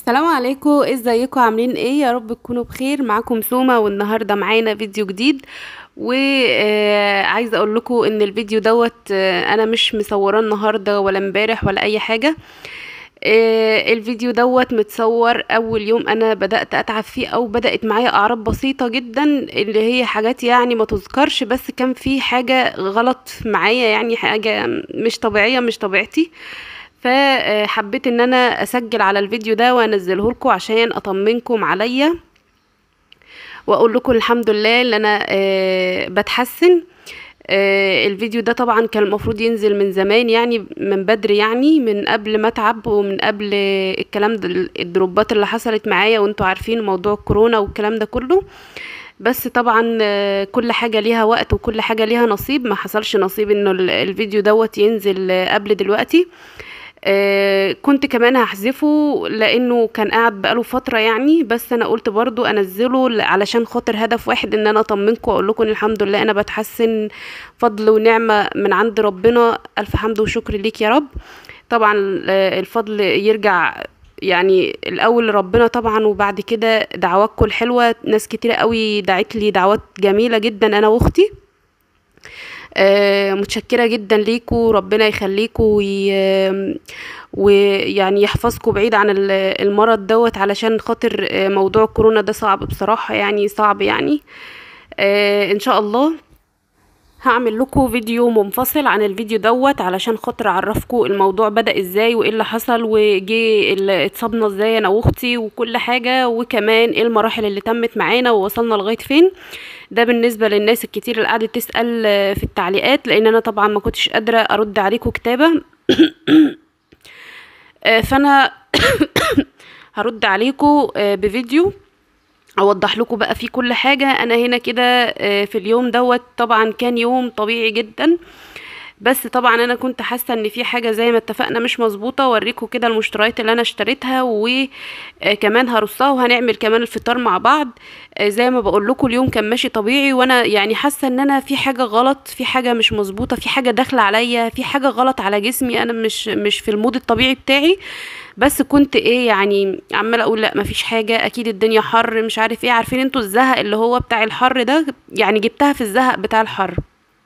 السلام عليكم ازيكم عاملين ايه يا رب تكونوا بخير معاكم سومة والنهاردة معانا فيديو جديد وعايزة اقول لكم ان الفيديو دوت آه، انا مش مصوراه النهاردة ولا امبارح ولا اي حاجة آه، الفيديو دوت متصور اول يوم انا بدأت اتعب فيه او بدأت معايا اعراض بسيطة جدا اللي هي حاجات يعني ما تذكرش بس كان في حاجة غلط معايا يعني حاجة مش طبيعية مش طبيعتي فحبيت ان انا اسجل على الفيديو ده وانزله لكم عشان اطمنكم عليا واقول لكم الحمد لله ان انا آه، بتحسن آه، الفيديو ده طبعا كان المفروض ينزل من زمان يعني من بدري يعني من قبل ما اتعب ومن قبل الكلام ده الدروبات اللي حصلت معايا وانتوا عارفين موضوع الكورونا والكلام ده كله بس طبعا آه، كل حاجة ليها وقت وكل حاجة ليها نصيب ما حصلش نصيب انه ال- الفيديو دوت ينزل آه، قبل دلوقتي آه، كنت كمان هحذفه لانه كان قاعد بقاله فتره يعني بس انا قلت برضو انزله ل- علشان خاطر هدف واحد ان انا اطمنكم واقول لكم إن الحمد لله انا بتحسن فضل ونعمه من عند ربنا الف حمد وشكر ليك يا رب طبعا آه، الفضل يرجع يعني الاول لربنا طبعا وبعد كده دعواتكم الحلوه ناس كتيره قوي دعت لي دعوات جميله جدا انا واختي آه، متشكرة جدا ليكوا ربنا يخليكوا وي... ويعني يحفظكوا بعيد عن ال- المرض دوت علشان خاطر آه، موضوع الكورونا ده صعب بصراحة يعني صعب يعني آه، ان شاء الله هعمل لكم فيديو منفصل عن الفيديو دوت علشان خاطر اعرفكم الموضوع بدأ ازاي وايه اللي حصل وجي ال- اتصابنا ازاي انا واختي وكل حاجة وكمان ايه المراحل اللي تمت معانا ووصلنا لغاية فين ده بالنسبة للناس الكتير اللي قعدت تسأل آه، في التعليقات لان انا طبعا ما كنتش قادرة ارد عليكم كتابة آه، فانا هرد عليكم آه، بفيديو اوضح لكم بقى فيه كل حاجة انا هنا كده آه، في اليوم دوت طبعا كان يوم طبيعي جدا بس طبعا انا كنت حاسه ان في حاجه زي ما اتفقنا مش مظبوطه اوريكم كده المشتريات اللي انا اشتريتها وكمان هرصها وهنعمل كمان الفطار مع بعض آه، زي ما بقول لكم اليوم كان ماشي طبيعي وانا يعني حاسه ان انا في حاجه غلط في حاجه مش مظبوطه في حاجه داخله عليا في حاجه غلط على جسمي انا مش مش في المود الطبيعي بتاعي بس كنت ايه يعني عماله اقول لا مفيش حاجه اكيد الدنيا حر مش عارف ايه عارفين انتوا الزهق اللي هو بتاع الحر ده يعني جبتها في الزهق بتاع الحر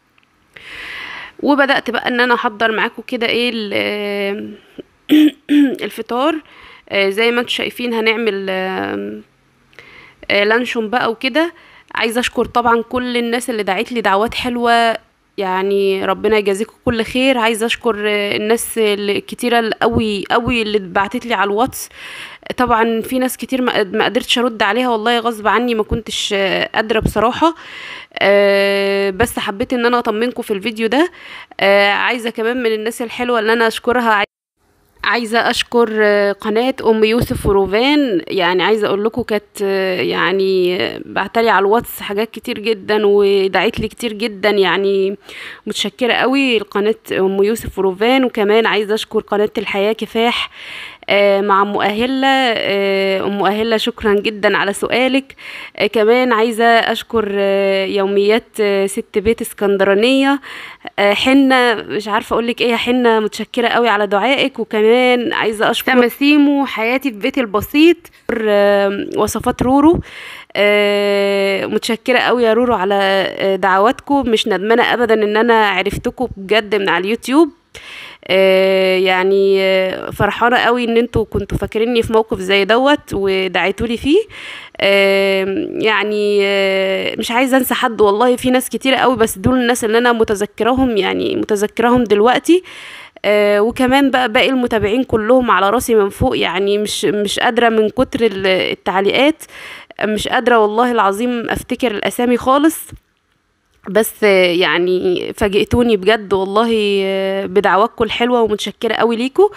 وبدأت بقى ان انا احضر معاكم كده ايه ال- الفطار آه، زي ما انتم شايفين هنعمل آه، آه، لانشون بقى وكده عايزه اشكر طبعا كل الناس اللي دعت لي دعوات حلوه يعني ربنا يجازيكم كل خير عايزه اشكر آه، الناس الكتيره القوي قوي اللي بعتت لي على الواتس طبعا في ناس كتير ما ما قدرتش ارد عليها والله غصب عني ما كنتش آه، قادره بصراحه آه، بس حبيت ان انا اطمنكم في الفيديو ده آه، عايزه كمان من الناس الحلوه اللي انا اشكرها عايزة أشكر آه، قناة أم يوسف وروفان يعني عايزة أقول لكم كانت آه، يعني آه، بعتلي على الواتس حاجات كتير جدا ودعت لي كتير جدا يعني متشكرة قوي لقناة أم يوسف وروفان وكمان عايزة أشكر قناة الحياة كفاح آه، مع أم أهلة آه، أم أهلة شكرا جدا على سؤالك آه، كمان عايزة أشكر آه، يوميات آه، ست بيت اسكندرانية آه، حنة مش عارفة أقولك إيه يا حنة متشكرة قوي على دعائك وكمان عايزة أشكر تماسيمو حياتي في بيتي البسيط آه، وصفات رورو آه، متشكرة قوي يا رورو على آه، دعواتكم مش ندمانة أبدا إن أنا عرفتكم بجد من على اليوتيوب آه، يعني آه، فرحانة قوي ان انتوا كنتوا فاكريني في موقف زي دوت ودعيتولي فيه آه، يعني آه، مش عايزة انسى حد والله في ناس كتير قوي بس دول الناس اللي انا متذكراهم يعني متذكراهم دلوقتي آه، وكمان بقى باقي المتابعين كلهم على راسي من فوق يعني مش مش قادرة من كتر ال- التعليقات مش قادرة والله العظيم افتكر الاسامي خالص بس آه، يعني فاجئتوني بجد والله آه، بدعواتكم الحلوة ومتشكرة قوي ليكوا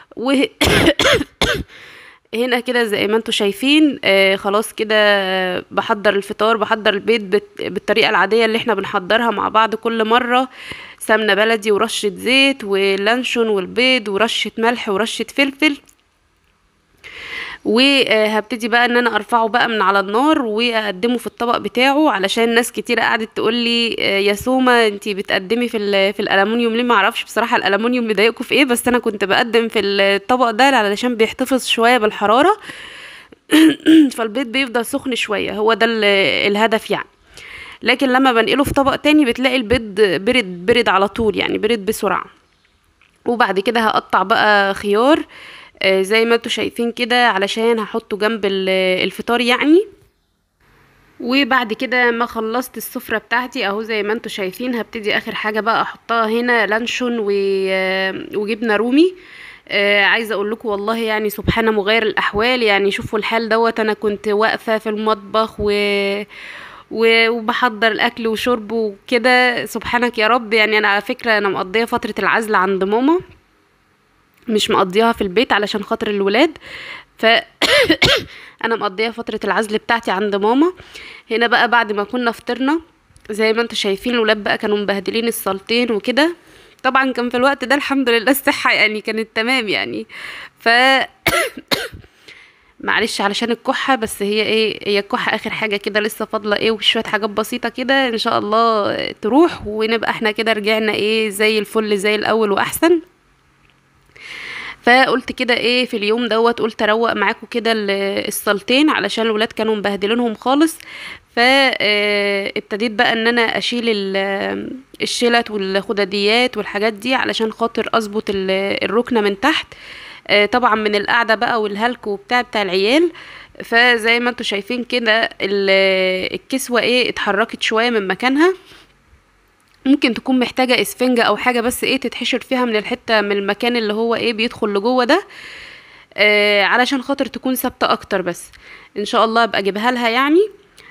وهنا كده زي ما انتوا شايفين آه خلاص كده آه، بحضر الفطار بحضر البيض بت- بالطريقة العادية اللي احنا بنحضرها مع بعض كل مرة سمنة بلدي ورشة زيت واللانشون والبيض ورشة ملح ورشة فلفل وهبتدي بقى ان انا ارفعه بقى من على النار واقدمه في الطبق بتاعه علشان ناس كتيره قعدت تقول لي يا سوما انتي بتقدمي في ال- في الالومنيوم ليه ما اعرفش بصراحه الالومنيوم بيضايقكم في ايه بس انا كنت بقدم في الطبق ده علشان بيحتفظ شويه بالحراره فالبيض بيفضل سخن شويه هو ده ال- الهدف يعني لكن لما بنقله في طبق تاني بتلاقي البيض برد برد على طول يعني برد بسرعه وبعد كده هقطع بقى خيار آه، زي ما انتوا شايفين كده علشان هحطه جنب ال- الفطار يعني وبعد كده ما خلصت السفرة بتاعتي اهو زي ما انتوا شايفين هبتدي اخر حاجة بقى احطها هنا لانشون و... آه، وجبنة رومي آه عايزه اقول لكم والله يعني سبحان مغير الاحوال يعني شوفوا الحال دوت انا كنت واقفه في المطبخ و و- وبحضر الاكل وشرب وكده سبحانك يا رب يعني انا على فكره انا مقضيه فتره العزل عند ماما مش مقضيها في البيت علشان خاطر الولاد ف انا مقضيه فتره العزل بتاعتي عند ماما هنا بقى بعد ما كنا فطرنا زي ما انتوا شايفين الولاد بقى كانوا مبهدلين السلطين وكده طبعا كان في الوقت ده الحمد لله الصحه يعني كانت تمام يعني ف معلش علشان الكحة بس هي ايه هي الكحة اخر حاجة كده لسه فاضلة ايه وشوية حاجات بسيطة كده ان شاء الله تروح ونبقى احنا كده رجعنا ايه زي الفل زي الاول واحسن فقلت كده ايه في اليوم دوت قلت اروق معاكم كده ال- السلطين علشان الولاد كانوا مبهدلينهم خالص فابتديت بقى ان انا اشيل ال- الشلت والخداديات والحاجات دي علشان خاطر اظبط ال- الركنه من تحت آه، طبعا من القعده بقى والهلك وبتاع بتاع العيال فزي ما انتوا شايفين كده ال- الكسوه ايه اتحركت شويه من مكانها ممكن تكون محتاجة اسفنجة او حاجة بس ايه تتحشر فيها من الحتة من المكان اللي هو ايه بيدخل لجوه ده آه علشان خاطر تكون ثابتة اكتر بس ان شاء الله ابقى اجيبها لها يعني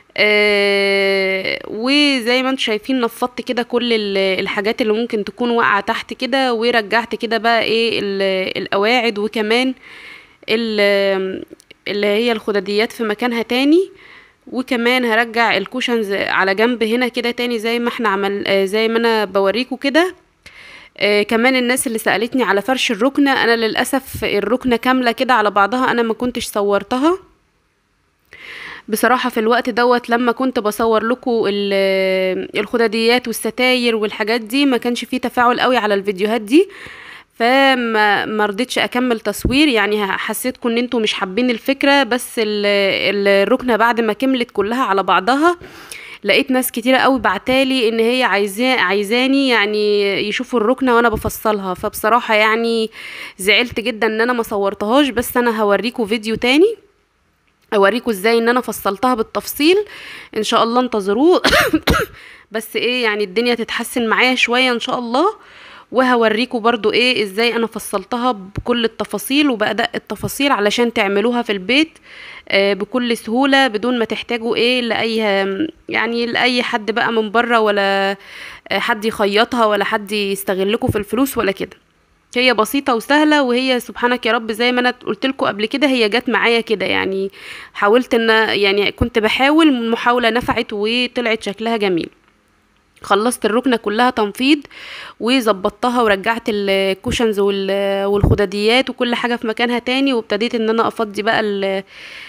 آه وزي ما انتم شايفين نفضت كده كل ال- الحاجات اللي ممكن تكون واقعة تحت كده ورجعت كده بقى ايه ال- القواعد وكمان ال- اللي هي الخداديات في مكانها تاني وكمان هرجع الكوشنز على جنب هنا كده تاني زي ما احنا عمل آه، زي ما انا بوريكم كده آه كمان الناس اللي سألتني على فرش الركنة انا للأسف الركنة كاملة كده على بعضها انا ما كنتش صورتها بصراحة في الوقت دوت لما كنت بصور لكم ال- الخداديات والستاير والحاجات دي ما كانش فيه تفاعل قوي على الفيديوهات دي فما ما رضيتش اكمل تصوير يعني حسيتكم ان انتوا مش حابين الفكرة بس ال- ال- الركنة بعد ما كملت كلها على بعضها لقيت ناس كتيرة قوي بعتالي ان هي عايزاه عايزاني يعني يشوفوا الركنة وانا بفصلها فبصراحة يعني زعلت جدا ان انا ما صورتهاش بس انا هوريكم فيديو تاني اوريكم ازاي ان انا فصلتها بالتفصيل ان شاء الله انتظروه بس ايه يعني الدنيا تتحسن معايا شوية ان شاء الله وهوريكم برضو ايه ازاي انا فصلتها بكل التفاصيل وبأدق التفاصيل علشان تعملوها في البيت آه، بكل سهولة بدون ما تحتاجوا ايه لأي يعني لأي حد بقى من بره ولا آه، حد يخيطها ولا حد يستغلكوا في الفلوس ولا كده هي بسيطة وسهلة وهي سبحانك يا رب زي ما انا قلت لكم قبل كده هي جت معايا كده يعني حاولت ان يعني كنت بحاول المحاولة نفعت وطلعت شكلها جميل خلصت الركنة كلها تنفيض وظبطتها ورجعت الكوشنز وال- والخداديات وكل حاجة في مكانها تاني وابتديت ان انا افضي بقى ال-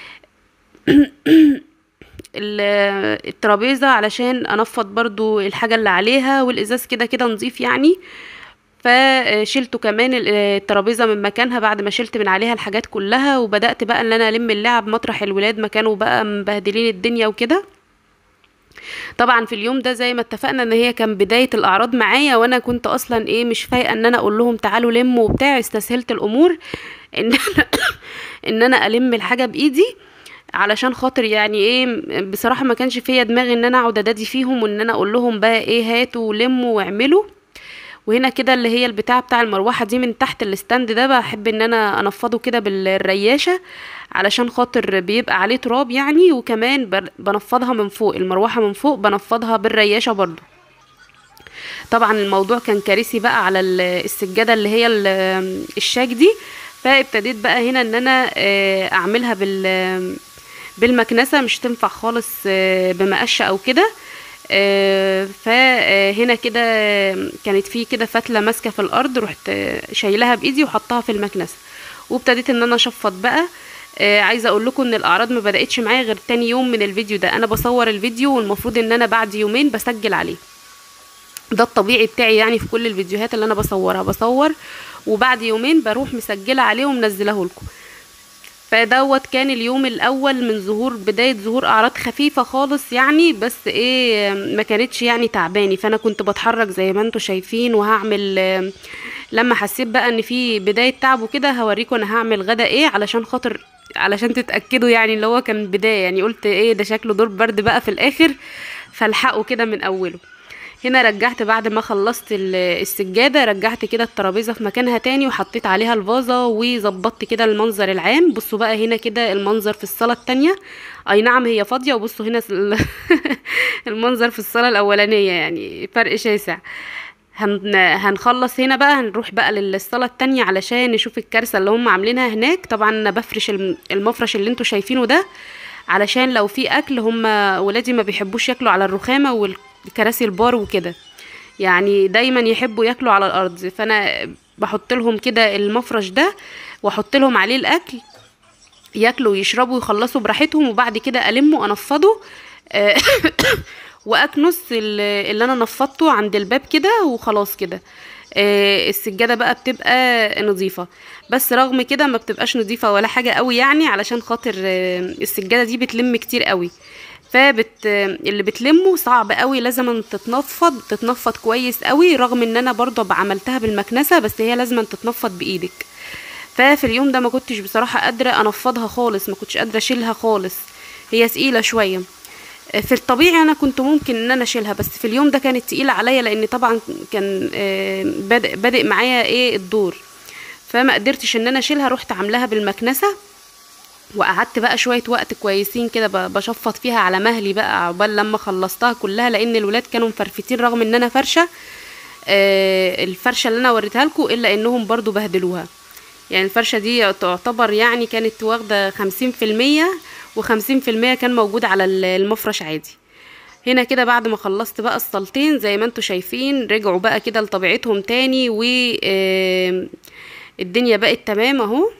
ال- الترابيزة علشان انفض برضو الحاجة اللي عليها والازاز كده كده نظيف يعني فشلته كمان ال- الترابيزه من مكانها بعد ما شلت من عليها الحاجات كلها وبدات بقى ان انا الم اللعب مطرح الولاد ما كانوا بقى مبهدلين الدنيا وكده طبعا في اليوم ده زي ما اتفقنا ان هي كان بدايه الاعراض معايا وانا كنت اصلا ايه مش فايقه ان انا اقول لهم تعالوا لموا وبتاع استسهلت الامور ان انا ان انا الم الحاجه بايدي علشان خاطر يعني ايه بصراحه ما كانش فيا دماغ ان انا اقعد ادادي فيهم وان انا اقول لهم بقى ايه هاتوا ولموا واعملوا وهنا كده اللي هي البتاع بتاع المروحه دي من تحت الستاند ده بحب ان انا انفضه كده بالرياشه علشان خاطر بيبقى عليه تراب يعني وكمان بر- بنفضها من فوق المروحه من فوق بنفضها بالرياشه برضو طبعا الموضوع كان كارثي بقى على ال- السجاده اللي هي ال- الشاك دي فابتديت بقى هنا ان انا آه، اعملها بال بالمكنسه مش تنفع خالص آه، بمقشه او كده آه، فهنا كده كانت في كده فتله ماسكه في الارض رحت آه، شايلها بايدي وحطها في المكنسه وابتديت ان انا اشفط بقى آه عايزه اقول لكم ان الاعراض ما بداتش معايا غير تاني يوم من الفيديو ده انا بصور الفيديو والمفروض ان انا بعد يومين بسجل عليه ده الطبيعي بتاعي يعني في كل الفيديوهات اللي انا بصورها بصور وبعد يومين بروح مسجله عليه ومنزله لكم فدوت كان اليوم الاول من ظهور بدايه ظهور اعراض خفيفه خالص يعني بس ايه ما كانتش يعني تعباني فانا كنت بتحرك زي ما انتم شايفين وهعمل آه، لما حسيت بقى ان في بدايه تعب وكده هوريكم انا هعمل غدا ايه علشان خاطر علشان تتاكدوا يعني اللي هو كان بدايه يعني قلت ايه ده شكله دور برد بقى في الاخر فالحقه كده من اوله هنا رجعت بعد ما خلصت ال- السجادة رجعت كده الترابيزة في مكانها تاني وحطيت عليها الفازة وظبطت كده المنظر العام بصوا بقى هنا كده المنظر في الصالة التانية اي نعم هي فاضية وبصوا هنا ال- المنظر في الصالة الاولانية يعني فرق شاسع هن... هنخلص هنا بقى هنروح بقى للصالة التانية علشان نشوف الكارثة اللي هم عاملينها هناك طبعا انا بفرش الم- المفرش اللي انتوا شايفينه ده علشان لو في اكل هم ولادي ما بيحبوش ياكلوا على الرخامة والكراسي البار وكده يعني دايما يحبوا ياكلوا على الارض فانا بحط لهم كده المفرش ده واحط لهم عليه الاكل ياكلوا ويشربوا ويخلصوا براحتهم وبعد كده المه انفضه آه، واكنس ال- اللي انا نفضته عند الباب كده وخلاص كده آه، السجاده بقى بتبقى نظيفه بس رغم كده ما بتبقاش نظيفه ولا حاجه قوي يعني علشان خاطر آه، السجاده دي بتلم كتير قوي فبت اللي بتلمه صعب قوي لازم تتنفض تتنفض كويس قوي رغم ان انا برضه عملتها بالمكنسه بس هي لازم تتنفض بايدك ففي اليوم ده ما كنتش بصراحه قادره انفضها خالص ما كنتش قادره اشيلها خالص هي تقيله شويه في الطبيعي انا كنت ممكن ان انا اشيلها بس في اليوم ده كانت تقيله عليا لان طبعا كان آه، بادئ بادئ معايا ايه الدور فما قدرتش ان انا اشيلها رحت عاملاها بالمكنسه وقعدت بقى شويه وقت كويسين كده ب- بشفط فيها على مهلي بقى عقبال لما خلصتها كلها لان الولاد كانوا مفرفتين رغم ان انا فرشه آه، الفرشه اللي انا وريتها لكم الا انهم برضو بهدلوها يعني الفرشه دي تعتبر يعني كانت واخده خمسين في المية وخمسين في المية كان موجود على ال- المفرش عادي هنا كده بعد ما خلصت بقى الصلتين زي ما انتوا شايفين رجعوا بقى كده لطبيعتهم تاني و آه، الدنيا بقت تمام اهو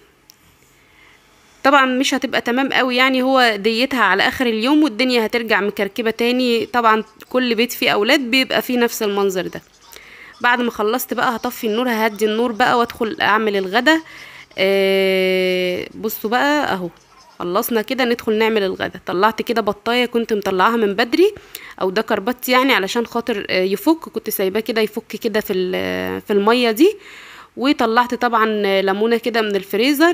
طبعا مش هتبقى تمام قوي يعني هو ديتها على اخر اليوم والدنيا هترجع مكركبة تاني طبعا كل بيت فيه اولاد بيبقى فيه نفس المنظر ده بعد ما خلصت بقى هطفي النور ههدي النور بقى وادخل اعمل الغدا آه بصوا بقى اهو خلصنا كده ندخل نعمل الغدا طلعت كده بطايه كنت مطلعاها من بدري او ده كربات يعني علشان خاطر آه، يفك كنت سايباه كده يفك كده في ال- في الميه دي وطلعت طبعا آه، ليمونه كده من الفريزر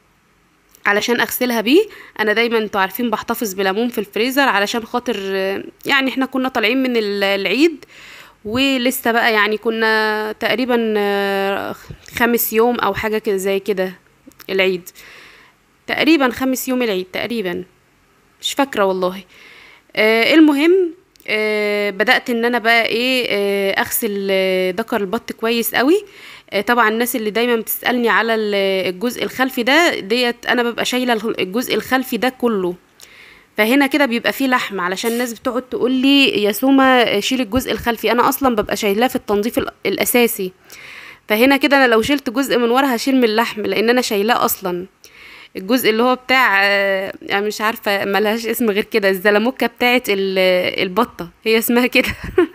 علشان اغسلها بيه انا دايما انتوا عارفين بحتفظ بليمون في الفريزر علشان خاطر آه، يعني احنا كنا طالعين من ال- العيد ولسه بقى يعني كنا تقريبا آه، خامس يوم او حاجه كده زي كده العيد تقريبا خامس يوم العيد تقريبا مش فاكره والله آه المهم آه بدأت ان انا بقى ايه آه اغسل آه، ذكر البط كويس قوي آه طبعا الناس اللي دايما بتسألني على ال- الجزء الخلفي ده ديت انا ببقى شايله الخ- الجزء الخلفي ده كله فهنا كده بيبقى فيه لحم علشان الناس بتقعد تقول لي يا سوما شيل الجزء الخلفي انا اصلا ببقى شايلاه في التنظيف ال- الاساسي فهنا كده انا لو شلت جزء من ورا هشيل من اللحم لان انا شايلاه اصلا الجزء اللي هو بتاع آه، يعني مش عارفه ملهاش اسم غير كده الزلموكه بتاعت ال- البطه هي اسمها كده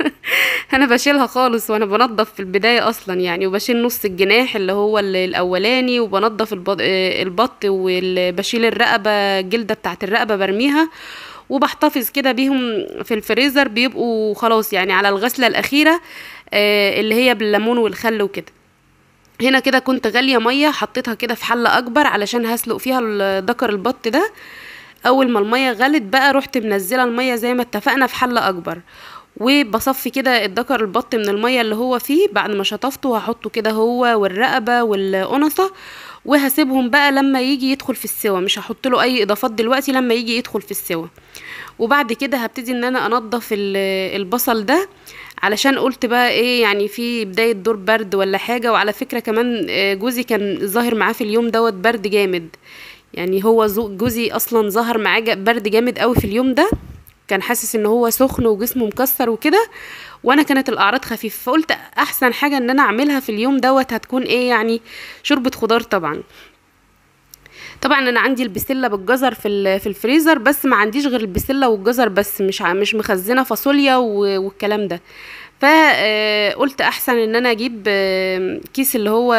انا بشيلها خالص وانا بنضف في البدايه اصلا يعني وبشيل نص الجناح اللي هو ال- الاولاني وبنضف البط, آه، البط وبشيل الرقبه الجلده بتاعت الرقبه برميها وبحتفظ كده بيهم في الفريزر بيبقوا خلاص يعني على الغسله الاخيره آه، اللي هي بالليمون والخل وكده هنا كده كنت غالية مية حطيتها كده في حلة أكبر علشان هسلق فيها ال- ذكر البط ده أول ما المية غلت بقى رحت منزلة المية زي ما اتفقنا في حلة أكبر وبصفي كده الذكر البط من المية اللي هو فيه بعد ما شطفته هحطه كده هو والرقبة والقنصة وهسيبهم بقى لما يجي يدخل في السوا مش هحط له اي اضافات دلوقتي لما يجي يدخل في السوا وبعد كده هبتدي ان انا انضف ال- البصل ده علشان قلت بقى ايه يعني في بداية دور برد ولا حاجة وعلى فكرة كمان آه، جوزي كان ظاهر معاه في اليوم دوت برد جامد يعني هو زو- جوزي اصلا ظهر معاه جا- برد جامد قوي في اليوم ده كان حاسس ان هو سخن وجسمه مكسر وكده وانا كانت الاعراض خفيفه فقلت احسن حاجه ان انا اعملها في اليوم دوت هتكون ايه يعني شوربه خضار طبعا طبعا انا عندي البسله بالجزر في ال- في الفريزر بس ما عنديش غير البسله والجزر بس مش ع- مش مخزنه فاصوليا و- والكلام ده فقلت احسن ان انا اجيب آه، كيس اللي هو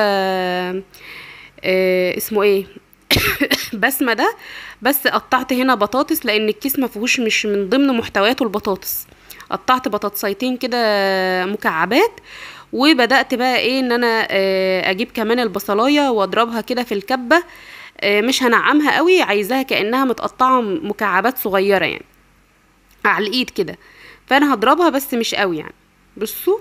آه، اسمه ايه بسمه ده بس قطعت هنا بطاطس لان الكيس ما فيهوش مش من ضمن محتوياته البطاطس قطعت بطاطسيتين كده مكعبات وبدأت بقى ايه ان انا آه، اجيب كمان البصلاية واضربها كده في الكبة آه، مش هنعمها قوي عايزاها كأنها متقطعة مكعبات صغيرة يعني على الايد كده فانا هضربها بس مش قوي يعني بصوا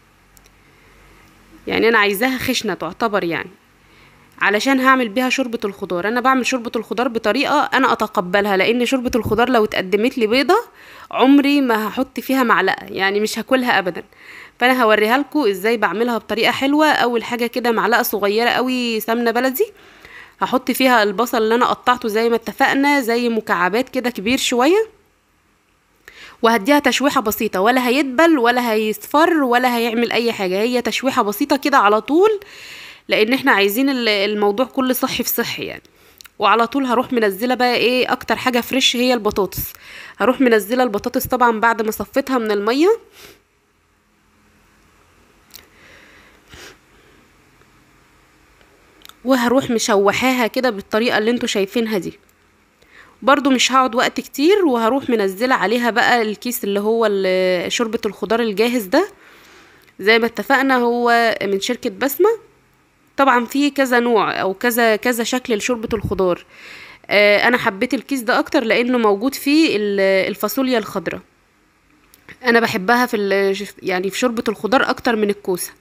يعني انا عايزاها خشنة تعتبر يعني علشان هعمل بيها شوربة الخضار انا بعمل شوربة الخضار بطريقة انا اتقبلها لان شوربة الخضار لو اتقدمت لي بيضة عمري ما هحط فيها معلقة يعني مش هاكلها ابدا فانا هوريها لكم ازاي بعملها بطريقة حلوة اول حاجة كده معلقة صغيرة قوي سمنة بلدي هحط فيها البصل اللي انا قطعته زي ما اتفقنا زي مكعبات كده كبير شوية وهديها تشويحة بسيطة ولا هيدبل ولا هيصفر ولا هيعمل اي حاجة هي تشويحة بسيطة كده على طول لان احنا عايزين ال- الموضوع كله صحي في صحي يعني وعلى طول هروح منزله بقى ايه اكتر حاجه فريش هي البطاطس هروح منزله البطاطس طبعا بعد ما صفيتها من الميه وهروح مشوحاها كده بالطريقه اللي انتوا شايفينها دي برضو مش هقعد وقت كتير وهروح منزله عليها بقى الكيس اللي هو ال- شوربه الخضار الجاهز ده زي ما اتفقنا هو من شركه بسمه طبعا في كذا نوع او كذا كذا شكل لشوربة الخضار آه، انا حبيت الكيس ده اكتر لانه موجود فيه ال- الفاصوليا الخضراء انا بحبها في ال- يعني في شوربة الخضار اكتر من الكوسة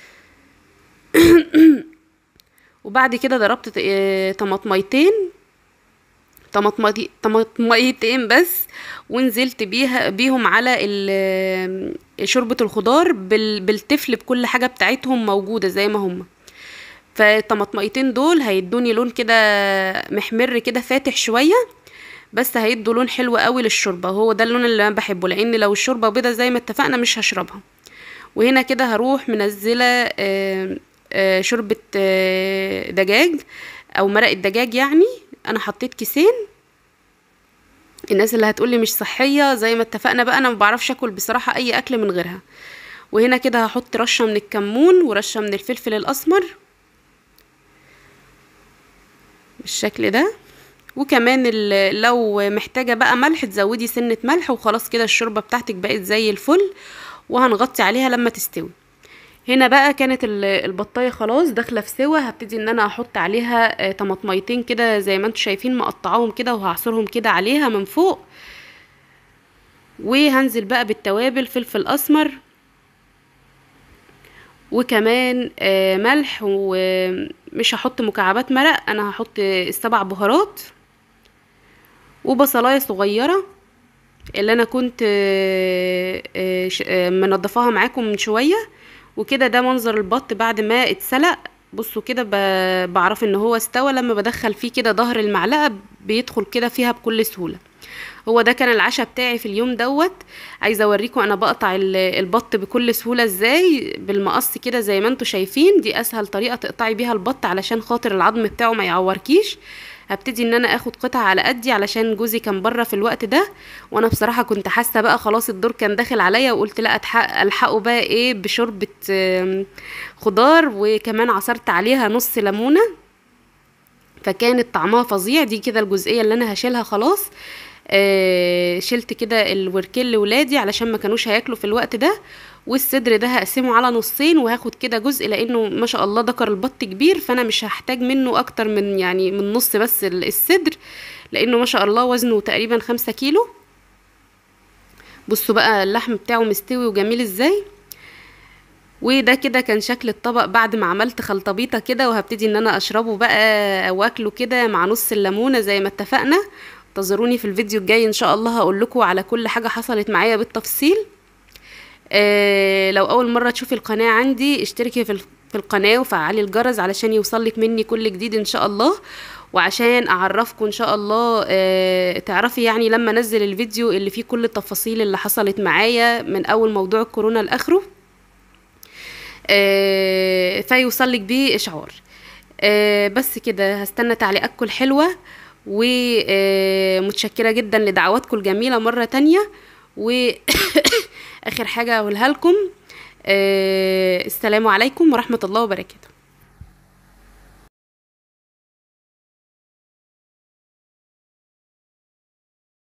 وبعد كده ضربت آه، طماطميتين طماطمي- طماطميتين بس ونزلت بيها بيهم على ال- شوربة الخضار بال- بالتفل بكل حاجة بتاعتهم موجودة زي ما هم فالطماطميتين دول هيدوني لون كده محمر كده فاتح شوية بس هيدوا لون حلو قوي للشوربة هو ده اللون اللي انا بحبه لان لو الشوربة بيضة زي ما اتفقنا مش هشربها وهنا كده هروح منزلة آه، آه، شوربة آه، دجاج او مرق الدجاج يعني انا حطيت كيسين الناس اللي هتقولي مش صحية زي ما اتفقنا بقى انا ما بعرفش اكل بصراحة اي اكل من غيرها وهنا كده هحط رشة من الكمون ورشة من الفلفل الاسمر بالشكل ده وكمان ال- لو محتاجة بقى ملح تزودي سنة ملح وخلاص كده الشوربة بتاعتك بقت زي الفل وهنغطي عليها لما تستوي هنا بقى كانت ال- البطاية خلاص داخلة في سوا هبتدي ان انا احط عليها آه، طماطميتين كده زي ما انتوا شايفين مقطعاهم كده وهعصرهم كده عليها من فوق وهنزل بقى بالتوابل فلفل اسمر وكمان آه، ملح ومش هحط مكعبات مرق انا هحط السبع بهارات وبصلايه صغيره اللي انا كنت آه، آه، ش- آه، منضفاها معاكم من شويه وكده ده منظر البط بعد ما اتسلق بصوا كده ب- بعرف ان هو استوى لما بدخل فيه كده ظهر المعلقه بيدخل كده فيها بكل سهوله هو ده كان العشاء بتاعي في اليوم دوت عايزه اوريكم انا بقطع ال- البط بكل سهوله ازاي بالمقص كده زي ما انتوا شايفين دي اسهل طريقه تقطعي بيها البط علشان خاطر العظم بتاعه ما يعوركيش هبتدي ان انا اخد قطعه على قدي علشان جوزي كان بره في الوقت ده وانا بصراحه كنت حاسه بقى خلاص الدور كان داخل عليا وقلت لا أتحق الحقه بقى ايه بشوربه آم، خضار وكمان عصرت عليها نص ليمونه فكانت طعمها فظيع دي كده الجزئيه اللي انا هشيلها خلاص آه شلت كده الوركيل لولادي علشان ما كانوش هياكلوا في الوقت ده والصدر ده هقسمه على نصين وهاخد كده جزء لانه ما شاء الله ذكر البط كبير فانا مش هحتاج منه اكتر من يعني من نص بس ال- الصدر لانه ما شاء الله وزنه تقريبا خمسة كيلو بصوا بقى اللحم بتاعه مستوي وجميل ازاي وده كده كان شكل الطبق بعد ما عملت خلطبيطه كده وهبتدي ان انا اشربه بقى واكله كده مع نص الليمونه زي ما اتفقنا انتظروني في الفيديو الجاي ان شاء الله هقول لكم على كل حاجه حصلت معايا بالتفصيل آه لو اول مره تشوفي القناه عندي اشتركي في ال- في القناه وفعلي الجرس علشان يوصلك مني كل جديد ان شاء الله وعشان اعرفكم ان شاء الله آه تعرفي يعني لما انزل الفيديو اللي فيه كل التفاصيل اللي حصلت معايا من اول موضوع الكورونا لاخره آه، فيوصل لك بيه اشعار آه بس كده هستنى تعليقاتكم الحلوة ومتشكرة جدا لدعواتكم الجميلة مرة تانية واخر حاجة اقولها لكم آه السلام عليكم ورحمة الله وبركاته